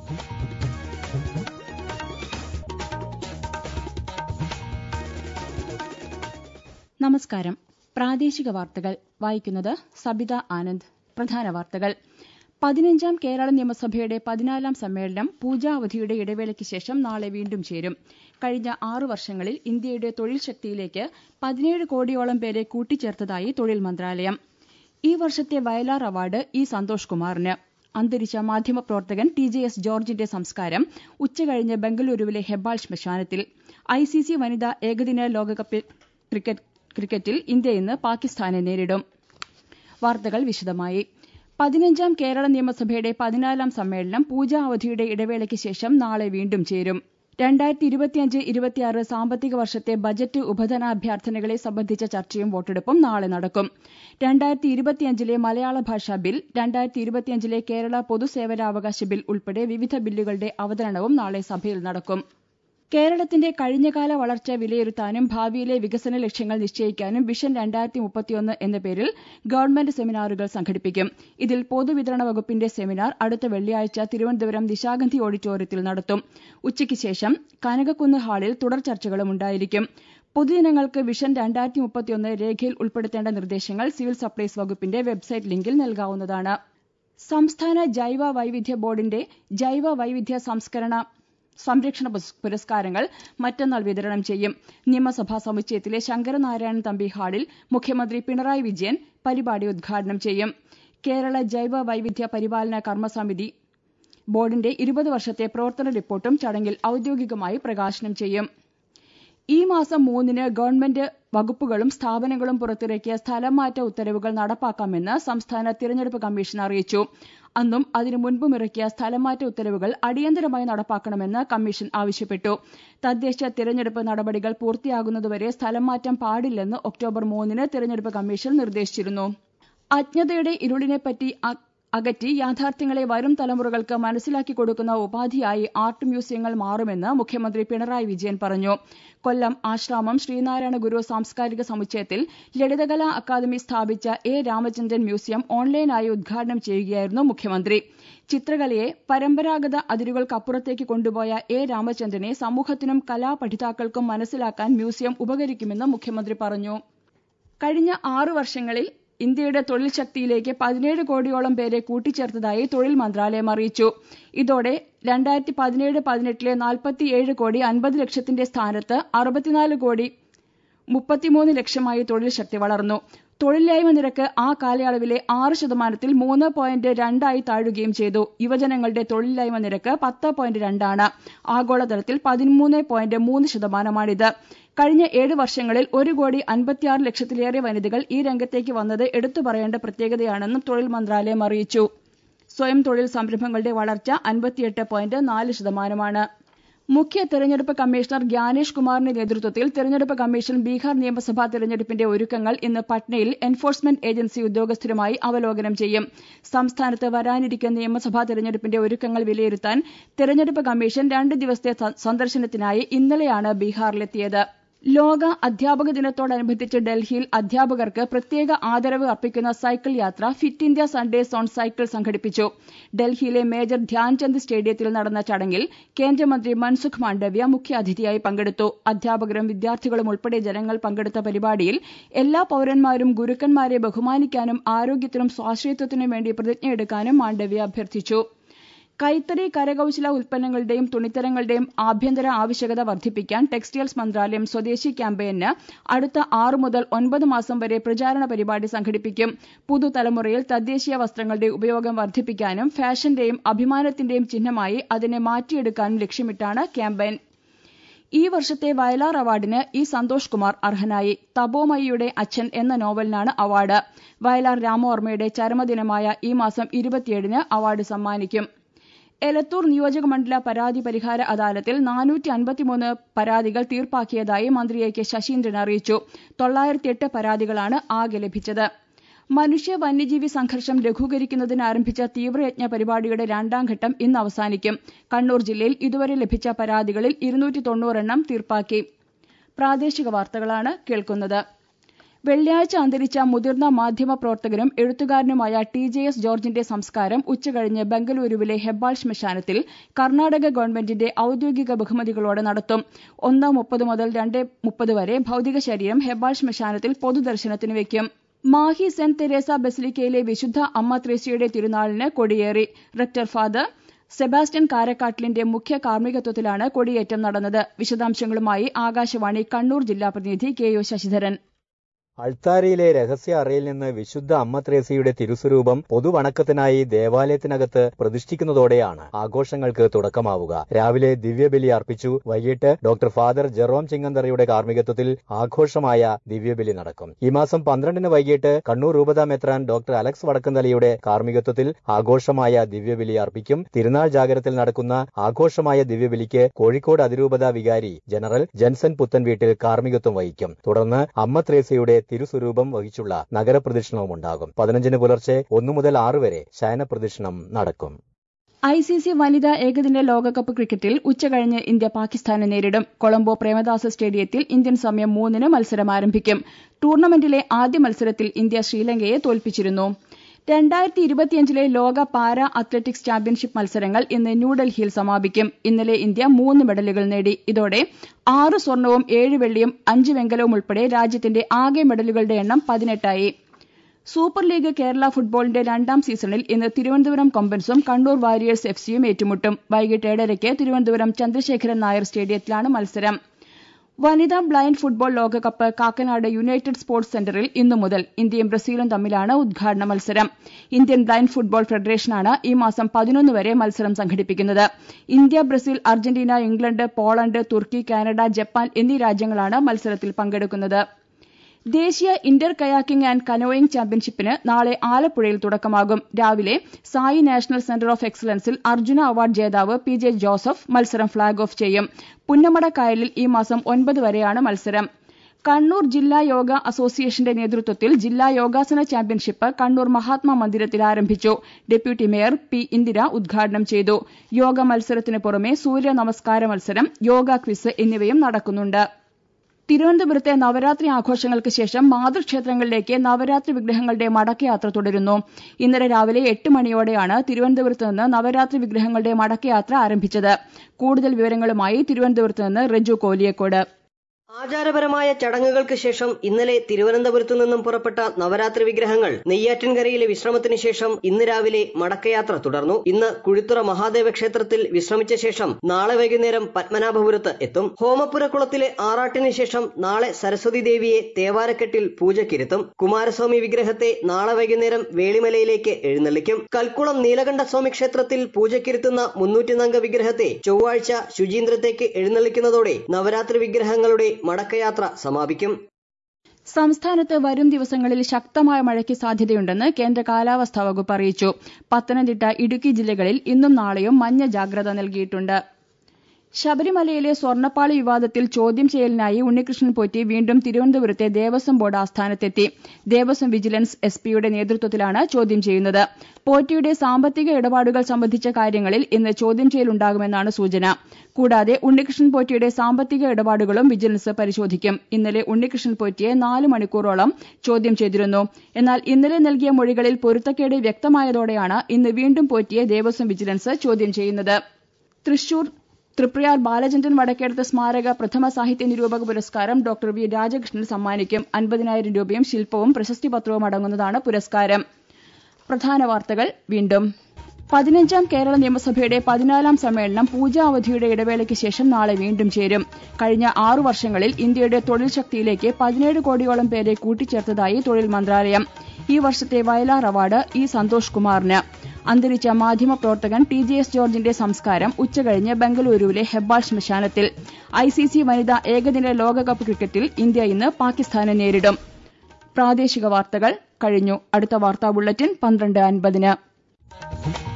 നമസ്കാരം പ്രാദേശിക വാർത്തകൾ വായിക്കുന്നത് സബിത ആനന്ദ് പ്രധാന വാർത്തകൾ പതിനഞ്ചാം കേരള നിയമസഭയുടെ പതിനാലാം സമ്മേളനം പൂജാവധിയുടെ ഇടവേളയ്ക്ക് ശേഷം നാളെ വീണ്ടും ചേരും കഴിഞ്ഞ ആറു വർഷങ്ങളിൽ ഇന്ത്യയുടെ തൊഴിൽ ശക്തിയിലേക്ക് പതിനേഴ് കോടിയോളം പേരെ കൂട്ടിച്ചേർത്തതായി തൊഴിൽ മന്ത്രാലയം ഈ വർഷത്തെ വയലാർ അവാർഡ് ഇ സന്തോഷ് കുമാറിന് അന്തരിച്ച മാധ്യമപ്രവർത്തകൻ ടി ജെ എസ് ജോർജിന്റെ സംസ്കാരം ഉച്ചകഴിഞ്ഞ് ബംഗളൂരുവിലെ ഹെബ്ബാൾ ശ്മശാനത്തിൽ ഐ സി സി വനിതാ ഏകദിന ലോകകപ്പ് ക്രിക്കറ്റിൽ ഇന്ത്യ ഇന്ന് പാകിസ്ഥാനെ നേരിടും വാർത്തകൾ വിശദമായി പതിനഞ്ചാം കേരള നിയമസഭയുടെ പതിനാലാം സമ്മേളനം പൂജാ അവധിയുടെ ഇടവേളയ്ക്ക് ശേഷം നാളെ വീണ്ടും ചേരും രണ്ടായിരത്തി ഇരുപത്തിയഞ്ച് ഇരുപത്തിയാറ് സാമ്പത്തിക വർഷത്തെ ബജറ്റ് ഉപധനാഭ്യർത്ഥനകളെ സംബന്ധിച്ച ചർച്ചയും വോട്ടെടുപ്പും നാളെ നടക്കും രണ്ടായിരത്തി ഇരുപത്തിയഞ്ചിലെ മലയാള ഭാഷാ ബിൽ രണ്ടായിരത്തി ഇരുപത്തിയഞ്ചിലെ കേരള പൊതുസേവനാവകാശ ബിൽ ഉൾപ്പെടെ വിവിധ ബില്ലുകളുടെ അവതരണവും നാളെ സഭയിൽ നടക്കും കേരളത്തിന്റെ കഴിഞ്ഞകാല വളർച്ച വിലയിരുത്താനും ഭാവിയിലെ വികസന ലക്ഷ്യങ്ങൾ നിശ്ചയിക്കാനും വിഷൻ രണ്ടായിരത്തി മുപ്പത്തിയൊന്ന് എന്ന പേരിൽ ഗവൺമെന്റ് സെമിനാറുകൾ സംഘടിപ്പിക്കും ഇതിൽ പൊതുവിതരണ വകുപ്പിന്റെ സെമിനാർ അടുത്ത വെള്ളിയാഴ്ച തിരുവനന്തപുരം നിശാഗന്ധി ഓഡിറ്റോറിയത്തിൽ നടത്തും ഉച്ചയ്ക്ക് ശേഷം കനകക്കുന്ന് ഹാളിൽ തുടർ ചർച്ചകളും ഉണ്ടായിരിക്കും പൊതുജനങ്ങൾക്ക് വിഷൻ രണ്ടായിരത്തി മുപ്പത്തിയൊന്ന് രേഖയിൽ ഉൾപ്പെടുത്തേണ്ട നിർദ്ദേശങ്ങൾ സിവിൽ സപ്ലൈസ് വകുപ്പിന്റെ വെബ്സൈറ്റ് ലിങ്കിൽ നൽകാവുന്നതാണ് സംസ്ഥാന ജൈവ വൈവിധ്യ ബോർഡിന്റെ ജൈവ വൈവിധ്യ സംസ്കരണ സംരക്ഷണ പുരസ്കാരങ്ങൾ മറ്റന്നാൾ വിതരണം ചെയ്യും നിയമസഭാ സമുച്ചയത്തിലെ ശങ്കരനാരായണൻ തമ്പി ഹാളിൽ മുഖ്യമന്ത്രി പിണറായി വിജയൻ പരിപാടി ഉദ്ഘാടനം ചെയ്യും കേരള ജൈവ വൈവിധ്യ പരിപാലന കർമ്മസമിതി ബോർഡിന്റെ ഇരുപത് വർഷത്തെ പ്രവർത്തന റിപ്പോർട്ടും ചടങ്ങിൽ ഔദ്യോഗികമായി പ്രകാശനം ചെയ്യും ഈ മാസം മൂന്നിന് ഗവൺമെന്റ് വകുപ്പുകളും സ്ഥാപനങ്ങളും പുറത്തിറക്കിയ സ്ഥലംമാറ്റ ഉത്തരവുകൾ നടപ്പാക്കാമെന്ന് സംസ്ഥാന തിരഞ്ഞെടുപ്പ് കമ്മീഷൻ അറിയിച്ചു അന്നും അതിനു മുൻപും ഇറക്കിയ സ്ഥലംമാറ്റ ഉത്തരവുകൾ അടിയന്തരമായി നടപ്പാക്കണമെന്ന് കമ്മീഷൻ ആവശ്യപ്പെട്ടു തദ്ദേശ തിരഞ്ഞെടുപ്പ് നടപടികൾ പൂർത്തിയാകുന്നതുവരെ സ്ഥലംമാറ്റം പാടില്ലെന്ന് ഒക്ടോബർ മൂന്നിന് തിരഞ്ഞെടുപ്പ് കമ്മീഷൻ നിർദ്ദേശിച്ചിരുന്നു അജ്ഞതയുടെ ഇരുളിനെപ്പറ്റി അകറ്റി യാഥാർത്ഥ്യങ്ങളെ വരും തലമുറകൾക്ക് മനസ്സിലാക്കി കൊടുക്കുന്ന ഉപാധിയായി ആർട്ട് മ്യൂസിയങ്ങൾ മാറുമെന്ന് മുഖ്യമന്ത്രി പിണറായി വിജയൻ പറഞ്ഞു കൊല്ലം ആശ്രാമം ശ്രീനാരായണ ഗുരു സാംസ്കാരിക സമുച്ചയത്തിൽ ലളിതകലാ അക്കാദമി സ്ഥാപിച്ച എ രാമചന്ദ്രൻ മ്യൂസിയം ഓൺലൈനായി ഉദ്ഘാടനം ചെയ്യുകയായിരുന്നു മുഖ്യമന്ത്രി ചിത്രകലയെ പരമ്പരാഗത അതിരുകൾക്കപ്പുറത്തേക്ക് കൊണ്ടുപോയ എ രാമചന്ദ്രനെ സമൂഹത്തിനും കലാപഠിതാക്കൾക്കും മനസ്സിലാക്കാൻ മ്യൂസിയം ഉപകരിക്കുമെന്ന് മുഖ്യമന്ത്രി പറഞ്ഞു കഴിഞ്ഞ ആറു വർഷങ്ങളിൽ ഇന്ത്യയുടെ തൊഴിൽ ശക്തിയിലേക്ക് പതിനേഴ് കോടിയോളം പേരെ കൂട്ടിച്ചേർത്തതായി തൊഴിൽ മന്ത്രാലയം അറിയിച്ചു ഇതോടെ രണ്ടായിരത്തി പതിനേഴ് പതിനെട്ടിലെ നാൽപ്പത്തിയേഴ് കോടി അൻപത് ലക്ഷത്തിന്റെ സ്ഥാനത്ത് അറുപത്തിനാല് കോടി മുപ്പത്തിമൂന്ന് ലക്ഷമായി തൊഴിൽ ശക്തി വളർന്നു തൊഴിലില്ലായ്മ നിരക്ക് ആ കാലയളവിലെ ആറ് ശതമാനത്തിൽ മൂന്ന് പോയിന്റ് രണ്ടായി താഴുകയും ചെയ്തു യുവജനങ്ങളുടെ തൊഴിലില്ലായ്മ നിരക്ക് പത്ത് പോയിന്റ് രണ്ടാണ് ആഗോളതലത്തിൽ പതിമൂന്ന് പോയിന്റ് മൂന്ന് ശതമാനമാണിത് കഴിഞ്ഞ ഏഴ് വർഷങ്ങളിൽ ഒരു കോടി അൻപത്തിയാറ് ലക്ഷത്തിലേറെ വനിതകൾ ഈ രംഗത്തേക്ക് വന്നത് എടുത്തു പറയേണ്ട പ്രത്യേകതയാണെന്നും തൊഴിൽ മന്ത്രാലയം അറിയിച്ചു സ്വയം തൊഴിൽ സംരംഭങ്ങളുടെ വളർച്ച അൻപത്തിയെട്ട് പോയിന്റ് നാല് ശതമാനമാണ് മുഖ്യ തെരഞ്ഞെടുപ്പ് കമ്മീഷണർ ഗ്യാനേഷ് കുമാറിന്റെ നേതൃത്വത്തിൽ തെരഞ്ഞെടുപ്പ് കമ്മീഷൻ ബീഹാർ നിയമസഭാ തെരഞ്ഞെടുപ്പിന്റെ ഒരുക്കങ്ങൾ ഇന്ന് പട്നയിൽ എൻഫോഴ്സ്മെന്റ് ഏജൻസി ഉദ്യോഗസ്ഥരുമായി അവലോകനം ചെയ്യും സംസ്ഥാനത്ത് വരാനിരിക്കുന്ന നിയമസഭാ തെരഞ്ഞെടുപ്പിന്റെ ഒരുക്കങ്ങൾ വിലയിരുത്താൻ തെരഞ്ഞെടുപ്പ് കമ്മീഷൻ രണ്ട് ദിവസത്തെ സന്ദർശനത്തിനായി ഇന്നലെയാണ് ബീഹാറിലെത്തിയത് ലോക അധ്യാപക ദിനത്തോടനുബന്ധിച്ച് ഡൽഹിയിൽ അധ്യാപകർക്ക് പ്രത്യേക ആദരവ് അർപ്പിക്കുന്ന സൈക്കിൾ യാത്ര Fit India Sundays on cycle സംഘടിപ്പിച്ചു ഡൽഹിയിലെ മേജർ ധ്യാൻചന്ദ് സ്റ്റേഡിയത്തിൽ നടന്ന ചടങ്ങിൽ കേന്ദ്രമന്ത്രി മൻസുഖ് മാണ്ഡവ്യ മുഖ്യാതിഥിയായി പങ്കെടുത്തു അധ്യാപകരും വിദ്യാർത്ഥികളും ഉൾപ്പെടെ ജനങ്ങൾ പങ്കെടുത്ത പരിപാടിയിൽ എല്ലാ പൌരന്മാരും ഗുരുക്കന്മാരെ ബഹുമാനിക്കാനും ആരോഗ്യത്തിനും സ്വാശ്രയത്വത്തിനും വേണ്ടി പ്രതിജ്ഞയെടുക്കാനും മാണ്ഡവ്യ അഭ്യർത്ഥിച്ചു കൈത്തറി കരകൌശല ഉൽപ്പന്നങ്ങളുടെയും തുണിത്തരങ്ങളുടെയും ആഭ്യന്തര ആവശ്യകത വർദ്ധിപ്പിക്കാൻ ടെക്സ്റ്റൈൽസ് മന്ത്രാലയം സ്വദേശി ക്യാമ്പയിന് അടുത്ത ആറ് മുതൽ ഒൻപത് മാസം വരെ പ്രചാരണ പരിപാടി സംഘടിപ്പിക്കും പുതുതലമുറയിൽ തദ്ദേശീയ വസ്ത്രങ്ങളുടെ ഉപയോഗം വർദ്ധിപ്പിക്കാനും ഫാഷന്റെയും അഭിമാനത്തിന്റെയും ചിഹ്നമായി അതിനെ മാറ്റിയെടുക്കാനും ലക്ഷ്യമിട്ടാണ് ക്യാമ്പയിൻ ഈ വർഷത്തെ വയലാർ അവാർഡിന് ഇ സന്തോഷ് കുമാർ അർഹനായി തപോമയിയുടെ അച്ഛൻ എന്ന നോവലിനാണ് അവാർഡ് വയലാർ രാമവർമ്മയുടെ ചരമദിനമായ ഈ മാസം ഇരുപത്തിയേഴിന് അവാർഡ് സമ്മാനിക്കും എലത്തൂർ നിയോജകമണ്ഡല പരാതി പരിഹാര അദാലത്തിൽ നാനൂറ്റി അൻപത്തിമൂന്ന് പരാതികൾ തീർപ്പാക്കിയതായി മന്ത്രി എ കെ ശശീന്ദ്രൻ അറിയിച്ചു തൊള്ളായിരത്തിയെട്ട് പരാതികളാണ് ആകെ ലഭിച്ചത് മനുഷ്യ വന്യജീവി സംഘർഷം ലഘൂകരിക്കുന്നതിന് ആരംഭിച്ച തീവ്രയജ്ഞ പരിപാടിയുടെ രണ്ടാം ഘട്ടം ഇന്ന് അവസാനിക്കും കണ്ണൂർ ജില്ലയിൽ ഇതുവരെ ലഭിച്ച പരാതികളിൽ ഇരുന്നൂറ്റി തൊണ്ണൂറെണ്ണം തീർപ്പാക്കി പ്രാദേശിക വാർത്തകളാണ് കേൾക്കുന്നത് വെള്ളിയാഴ്ച അന്തരിച്ച മുതിർന്ന മാധ്യമപ്രവർത്തകനും എഴുത്തുകാരനുമായ ടി ജെ എസ് ജോർജിന്റെ സംസ്കാരം ഉച്ചകഴിഞ്ഞ് ബംഗളൂരുവിലെ ഹെബ്ബാൾ ശ്മശാനത്തിൽ കർണാടക ഗവൺമെന്റിന്റെ ഔദ്യോഗിക ബഹുമതികളോടെ നടത്തും ഒന്ന് മുപ്പത് മുതൽ രണ്ട് മുപ്പത് വരെ ഭൌതിക ശരീരം ഹെബ്ബാൾ ശ്മശാനത്തിൽ പൊതുദർശനത്തിന് വയ്ക്കും മാഹി സെന്റ് തെരേസ ബസിലിക്കയിലെ വിശുദ്ധ അമ്മ ത്രേസ്യയുടെ തിരുനാളിന് കൊടിയേറി റെക്ടർ ഫാദർ സെബാസ്റ്റ്യൻ കാരക്കാട്ടിലിന്റെ മുഖ്യ കാർമ്മികത്വത്തിലാണ് കൊടിയേറ്റം നടന്നത് വിശദാംശങ്ങളുമായി ആകാശവാണി കണ്ണൂർ ജില്ലാ പ്രതിനിധി കെ ഒ ശശിധരൻ അൾത്താരയിലെ രഹസ്യ അറയിൽ നിന്ന് വിശുദ്ധ അമ്മ ത്രേസ്യയുടെ തിരുസ്വരൂപം പൊതുവണക്കത്തിനായി ദേവാലയത്തിനകത്ത് പ്രതിഷ്ഠിക്കുന്നതോടെയാണ് ആഘോഷങ്ങൾക്ക് തുടക്കമാവുക രാവിലെ ദിവ്യബലി അർപ്പിച്ചു വൈകിട്ട് ഡോക്ടർ ഫാദർ ജെറോം ചിങ്ങന്തറയുടെ കാർമ്മികത്വത്തിൽ ആഘോഷമായ ദിവ്യബലി നടക്കും ഈ മാസം പന്ത്രണ്ടിന് വൈകിട്ട് കണ്ണൂർ രൂപതാ മെത്രാൻ ഡോക്ടർ അലക്സ് വടക്കന്തലയുടെ കാർമ്മികത്വത്തിൽ ആഘോഷമായ ദിവ്യബലി അർപ്പിക്കും തിരുനാൾ ജാഗരത്തിൽ നടക്കുന്ന ആഘോഷമായ ദിവ്യബലിക്ക് കോഴിക്കോട് അതിരൂപത വികാരി ജനറൽ ജൻസൺ പുത്തൻ വീട്ടിൽ കാർമ്മികത്വം വഹിക്കും തുടർന്ന് അമ്മ ത്രേസ്യയുടെ തിരുസ്വരൂപം വഹിച്ചുള്ള നഗരപ്രദക്ഷിണവും ഉണ്ടാകും പതിനഞ്ചിന് പുലർച്ചെ ഒന്നു മുതൽ ആറ് വരെ ശയനപ്രദക്ഷിണം നടക്കും ഐ സി സി വനിതാ ഏകദിന ലോകകപ്പ് ക്രിക്കറ്റിൽ ഉച്ചകഴിഞ്ഞ് ഇന്ത്യ പാകിസ്ഥാനെ നേരിടും കൊളംബോ പ്രേമദാസ സ്റ്റേഡിയത്തിൽ ഇന്ത്യൻ സമയം മൂന്നിന് മത്സരം ആരംഭിക്കും ടൂർണമെന്റിലെ ആദ്യ മത്സരത്തിൽ ഇന്ത്യ ശ്രീലങ്കയെ തോൽപ്പിച്ചിരുന്നു രണ്ടായിരത്തി ഇരുപത്തിയഞ്ചിലെ ലോക പാരാ അത്ലറ്റിക്സ് ചാമ്പ്യൻഷിപ്പ് മത്സരങ്ങൾ ഇന്ന് ന്യൂഡൽഹിയിൽ സമാപിക്കും ഇന്നലെ ഇന്ത്യ മൂന്ന് മെഡലുകൾ നേടി ഇതോടെ ആറ് സ്വർണവും ഏഴ് വെള്ളിയും അഞ്ച് വെങ്കലവും ഉൾപ്പെടെ രാജ്യത്തിന്റെ ആകെ മെഡലുകളുടെ എണ്ണം പതിനെട്ടായി സൂപ്പർ ലീഗ് കേരള ഫുട്ബോളിന്റെ രണ്ടാം സീസണിൽ ഇന്ന് തിരുവനന്തപുരം കൊമ്പൻസും കണ്ണൂർ വാരിയേഴ്സ് എഫ് സിയും ഏറ്റുമുട്ടും വൈകിട്ട് ഏഴരയ്ക്ക് തിരുവനന്തപുരം ചന്ദ്രശേഖരൻ നായർ സ്റ്റേഡിയത്തിലാണ് മത്സരം വനിതാ ബ്ലൈൻഡ് ഫുട്ബോൾ ലോകകപ്പ് കാക്കനാട് യുണൈറ്റഡ് സ്പോർട്സ് സെന്ററിൽ ഇന്നു മുതൽ ഇന്ത്യയും ബ്രസീലും തമ്മിലാണ് ഉദ്ഘാടന മത്സരം ഇന്ത്യൻ ബ്ലൈൻഡ് ഫുട്ബോൾ ഫെഡറേഷനാണ് ഈ മാസം പതിനൊന്ന് വരെ മത്സരം സംഘടിപ്പിക്കുന്നത് India Brazil Argentina England Poland Turkey Canada Japan എന്നീ രാജ്യങ്ങളാണ് മത്സരത്തിൽ പങ്കെടുക്കുന്നത് ദേശീയ ഇന്റർ കയാക്കിംഗ് ആൻഡ് കനോയിംഗ് ചാമ്പ്യൻഷിപ്പിന് നാളെ ആലപ്പുഴയിൽ തുടക്കമാകും രാവിലെ സായി നാഷണൽ സെന്റർ ഓഫ് എക്സലൻസിൽ അർജുന അവാർഡ് ജേതാവ് പി ജെ ജോസഫ് മത്സരം ഫ്ളാഗ് ഓഫ് ചെയ്യും പുന്നമട കായലിൽ ഈ മാസം ഒൻപത് വരെയാണ് മത്സരം കണ്ണൂർ ജില്ലാ യോഗ അസോസിയേഷന്റെ നേതൃത്വത്തിൽ ജില്ലാ യോഗാസന ചാമ്പ്യൻഷിപ്പ് കണ്ണൂർ മഹാത്മാ മന്ദിരത്തിൽ ആരംഭിച്ചു ഡെപ്യൂട്ടി മേയർ പി ഇന്ദിര ഉദ്ഘാടനം ചെയ്തു യോഗ മത്സരത്തിന് പുറമെ സൂര്യ നമസ്കാര മത്സരം യോഗ ക്വിസ് എന്നിവയും നടക്കുന്നുണ്ട് തിരുവനന്തപുരത്തെ നവരാത്രി ആഘോഷങ്ങൾക്ക് ശേഷം മാതൃക്ഷേത്രങ്ങളിലേക്ക് നവരാത്രി വിഗ്രഹങ്ങളുടെ മടക്കയാത്ര തുടരുന്നു ഇന്നലെ രാവിലെ എട്ട് മണിയോടെയാണ് തിരുവനന്തപുരത്ത് നിന്ന് നവരാത്രി വിഗ്രഹങ്ങളുടെ മടക്കയാത്ര ആരംഭിച്ചത് കൂടുതൽ വിവരങ്ങളുമായി തിരുവനന്തപുരത്ത് നിന്ന് റെജു കോലിയക്കോട് ആചാരപരമായ ചടങ്ങുകൾക്ക് ശേഷം ഇന്നലെ തിരുവനന്തപുരത്തു നിന്നും പുറപ്പെട്ട നവരാത്രി വിഗ്രഹങ്ങൾ നെയ്യാറ്റിൻകരയിലെ വിശ്രമത്തിന് ശേഷം ഇന്ന് രാവിലെ മടക്കയാത്ര തുടർന്നു ഇന്ന് കുഴിത്തുറ മഹാദേവ ക്ഷേത്രത്തിൽ വിശ്രമിച്ച ശേഷം നാളെ വൈകുന്നേരം പത്മനാഭപുരത്ത് എത്തും ഹോമപുരക്കുളത്തിലെ ആറാട്ടിന് ശേഷം നാളെ സരസ്വതി ദേവിയെ തേവാരക്കെട്ടിൽ പൂജയ്ക്കിരുത്തും കുമാരസ്വാമി വിഗ്രഹത്തെ നാളെ വൈകുന്നേരം വേളിമലയിലേക്ക് എഴുന്നള്ളിക്കും കൽക്കുളം നീലകണ്ഠസ്വാമി ക്ഷേത്രത്തിൽ പൂജയ്ക്കിരുത്തുന്ന മുന്നൂറ്റിനംഗ വിഗ്രഹത്തെ ചൊവ്വാഴ്ച ശുചീന്ദ്രത്തേക്ക് എഴുന്നള്ളിക്കുന്നതോടെ നവരാത്രി വിഗ്രഹങ്ങളുടെ മടക്കയാത്ര സമാപിക്കും സംസ്ഥാനത്ത് വരും ദിവസങ്ങളിൽ ശക്തമായ മഴയ്ക്ക് സാധ്യതയുണ്ടെന്ന് കേന്ദ്ര കാലാവസ്ഥാ വകുപ്പ് അറിയിച്ചു പത്തനംതിട്ട ഇടുക്കി ജില്ലകളിൽ ഇന്നും നാളെയും മഞ്ഞ ജാഗ്രത നൽകിയിട്ടുണ്ട് ശബരിമലയിലെ സ്വർണ്ണപ്പാളി വിവാദത്തിൽ ചോദ്യം ചെയ്യലിനായി ഉണ്ണികൃഷ്ണൻ പോറ്റി വീണ്ടും തിരുവനന്തപുരത്തെ ദേവസ്വം ബോർഡ് ആസ്ഥാനത്തെത്തി ദേവസ്വം വിജിലൻസ് എസ് പിയുടെ നേതൃത്വത്തിലാണ് ചോദ്യം ചെയ്യുന്നത് പോറ്റിയുടെ സാമ്പത്തിക ഇടപാടുകൾ സംബന്ധിച്ച കാര്യങ്ങളിൽ ഇന്ന് ചോദ്യം ചെയ്യലുണ്ടാകുമെന്നാണ് സൂചന കൂടാതെ ഉണ്ണികൃഷ്ണൻ പോറ്റിയുടെ സാമ്പത്തിക ഇടപാടുകളും വിജിലൻസ് പരിശോധിക്കും ഇന്നലെ ഉണ്ണികൃഷ്ണൻ പോറ്റിയെ നാല് മണിക്കൂറോളം ചോദ്യം ചെയ്തിരുന്നു എന്നാൽ ഇന്നലെ നൽകിയ മൊഴികളിൽ പൊരുത്തക്കേട് വ്യക്തമായതോടെയാണ് ഇന്ന് വീണ്ടും പോറ്റിയെ ദേവസ്വം വിജിലൻസ് ചോദ്യം ചെയ്യുന്നത് തൃശൂർ തൃപ്രയാർ ബാലചന്ദ്രൻ വടക്കേടത്ത് സ്മാരക പ്രഥമ സാഹിത്യ നിരൂപക പുരസ്കാരം ഡോക്ടർ വി രാജകൃഷ്ണൻ സമ്മാനിക്കും അൻപതിനായിരം രൂപയും ശില്പവും പ്രശസ്തി പത്രവും അടങ്ങുന്നതാണ് പുരസ്കാരം പ്രധാന വാർത്തകൾ വീണ്ടും പതിനഞ്ചാം കേരള നിയമസഭയുടെ പതിനാലാം സമ്മേളനം പൂജാവധിയുടെ ഇടവേളയ്ക്ക് ശേഷം നാളെ വീണ്ടും ചേരും കഴിഞ്ഞ ആറു വർഷങ്ങളിൽ ഇന്ത്യയുടെ തൊഴിൽ ശക്തിയിലേക്ക് പതിനേഴ് കോടിയോളം പേരെ കൂട്ടിച്ചേർത്തതായി തൊഴിൽ മന്ത്രാലയം ഈ വർഷത്തെ വയലാർ അവാർഡ് ഇ സന്തോഷ് കുമാറിന് അന്തരിച്ച മാധ്യമപ്രവർത്തകൻ ടി ജെ എസ് ജോർജിന്റെ സംസ്കാരം ഉച്ചകഴിഞ്ഞ് ബംഗളൂരുവിലെ ഹെബ്ബാൾ ശ്മശാനത്തിൽ ഐ സി സി വനിതാ ഏകദിന ലോകകപ്പ് ക്രിക്കറ്റിൽ ഇന്ത്യ ഇന്ന് പാകിസ്ഥാനെ നേരിടും പ്രാദേശിക വാർത്തകൾ കഴിഞ്ഞു അടുത്ത വാർത്താ ബുള്ളറ്റിൻ പന്ത്രണ്ട് അൻപതിന്